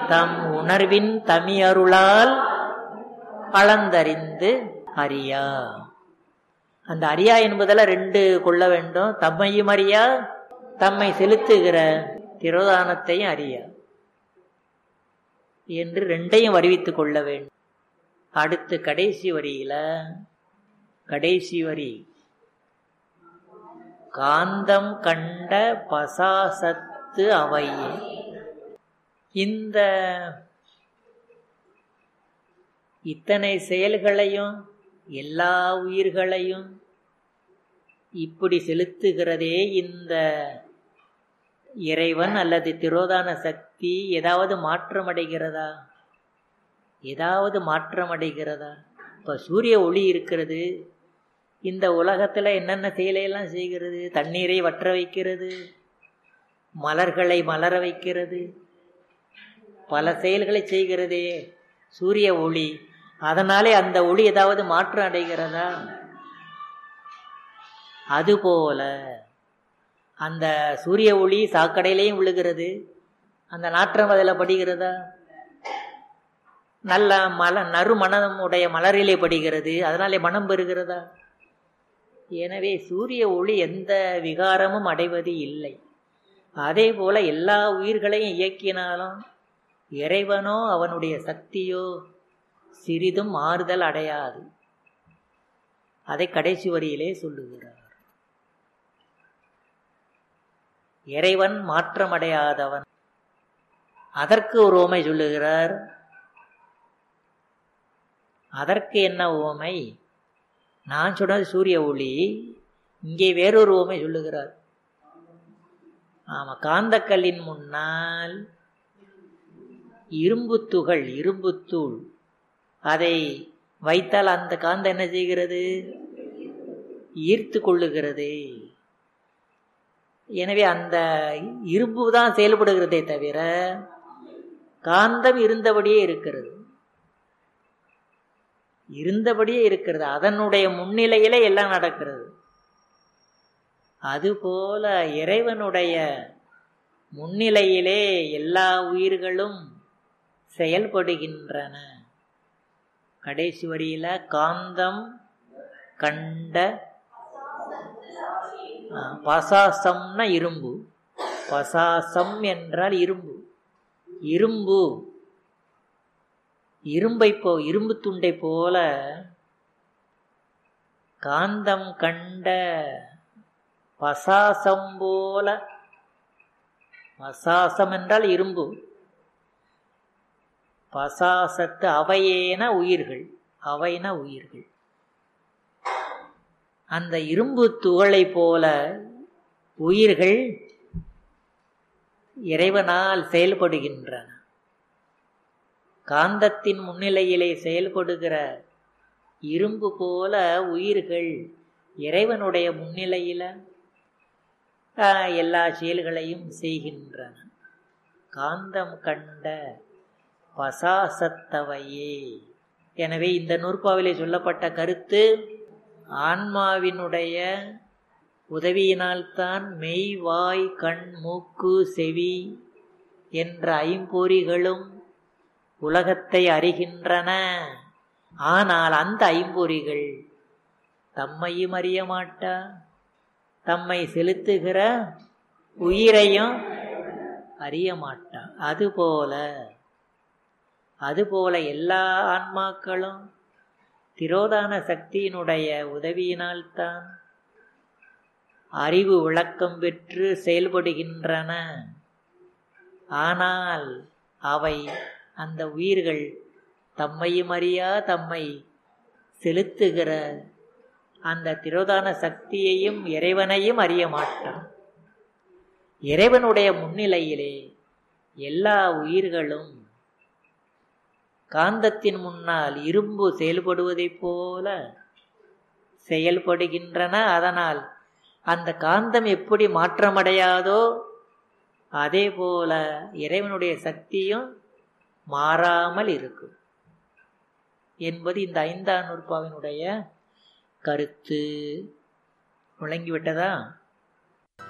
தம் உணர்வின் தமியருளால் அளந்தறிந்து அறியா அந்த அறியா என்பதில் ரெண்டு கொள்ள வேண்டும் தம்மையும் அறியா தம்மை செலுத்துகிற திரோதானத்தையும் அறியா என்று ரெண்டையும் வருவித்துக் கொள்ள வேண்டும் அடுத்து கடைசி வரியில கடைசி வரி காந்தம் கண்ட பசாசத்து அவையே இந்த இத்தனை செயல்களையும் எல்லா உயிர்களையும் இப்படி செலுத்துகிறதே இந்த இறைவன் அல்லது திரோதான சக்தி ஏதாவது மாற்றம் அடைகிறதா ஏதாவது மாற்றம் அடைகிறதா இப்போ சூரிய ஒளி இருக்கிறது இந்த உலகத்தில் என்னென்ன செயலையெல்லாம் செய்கிறது தண்ணீரை வற்ற வைக்கிறது மலர்களை மலர வைக்கிறது பல செயல்களை செய்கிறதே சூரிய ஒளி அதனாலே அந்த ஒளி ஏதாவது மாற்றம் அடைகிறதா அதுபோல அந்த சூரிய ஒளி சாக்கடையிலையும் விழுகிறது அந்த நாற்றம் அதில் படுகிறதா நல்ல மல நறுமணம் உடைய மலரிலே படுகிறது அதனாலே மனம் பெறுகிறதா எனவே சூரிய ஒளி எந்த விகாரமும் அடைவது இல்லை அதே போல எல்லா உயிர்களையும் இயக்கினாலும் இறைவனோ அவனுடைய சக்தியோ சிறிதும் மாறுதல் அடையாது அதை கடைசி வரியிலே சொல்லுகிறார் இறைவன் மாற்றமடையாதவன் அதற்கு ஒரு ஓமை சொல்லுகிறார் அதற்கு என்ன ஓமை நான் சொன்னது சூரிய ஒளி இங்கே வேறொரு ஓமை சொல்லுகிறார் ஆமா காந்தக்கல்லின் முன்னால் இரும்பு துகள் இரும்பு தூள் அதை வைத்தால் அந்த காந்தம் என்ன செய்கிறது ஈர்த்து கொள்ளுகிறது எனவே அந்த இரும்பு தான் செயல்படுகிறதே தவிர காந்தம் இருந்தபடியே இருக்கிறது இருந்தபடியே இருக்கிறது அதனுடைய முன்னிலையில எல்லாம் நடக்கிறது அதுபோல இறைவனுடைய முன்னிலையிலே எல்லா உயிர்களும் செயல்படுகின்றன கடைசி வரியில காந்தம் கண்ட பசாசம்னா இரும்பு பசாசம் என்றால் இரும்பு இரும்பு இரும்பை போ இரும்பு துண்டை போல காந்தம் கண்ட பசாசம் போல பசாசம் என்றால் இரும்பு பசாசத்து அவையேன உயிர்கள் அவைன உயிர்கள் அந்த இரும்பு துகளை போல உயிர்கள் இறைவனால் செயல்படுகின்றன காந்தத்தின் முன்னிலையிலே செயல்படுகிற இரும்பு போல உயிர்கள் இறைவனுடைய முன்னிலையில எல்லா செயல்களையும் செய்கின்றன காந்தம் கண்ட பசாசத்தவையே எனவே இந்த நூற்பாவிலே சொல்லப்பட்ட கருத்து ஆன்மாவினுடைய உதவியினால்தான் மெய் வாய் கண் மூக்கு செவி என்ற ஐம்பொறிகளும் உலகத்தை அறிகின்றன ஆனால் அந்த ஐம்பொறிகள் தம்மையும் அறிய மாட்டா தம்மை செலுத்துகிற உயிரையும் அறிய மாட்டா அதுபோல அதுபோல எல்லா ஆன்மாக்களும் திரோதான சக்தியினுடைய உதவியினால்தான் அறிவு விளக்கம் பெற்று செயல்படுகின்றன ஆனால் அவை அந்த உயிர்கள் தம்மையும் அறியா தம்மை செலுத்துகிற அந்த திரோதான சக்தியையும் இறைவனையும் அறிய மாட்டான் இறைவனுடைய முன்னிலையிலே எல்லா உயிர்களும் காந்தத்தின் முன்னால் இரும்பு செயல்படுவதைப் போல செயல்படுகின்றன அதனால் அந்த காந்தம் எப்படி மாற்றமடையாதோ அதே போல இறைவனுடைய சக்தியும் மாறாமல் இருக்கும் என்பது இந்த ஐந்தாம் நூற்பாவினுடைய கருத்து விளங்கிவிட்டதா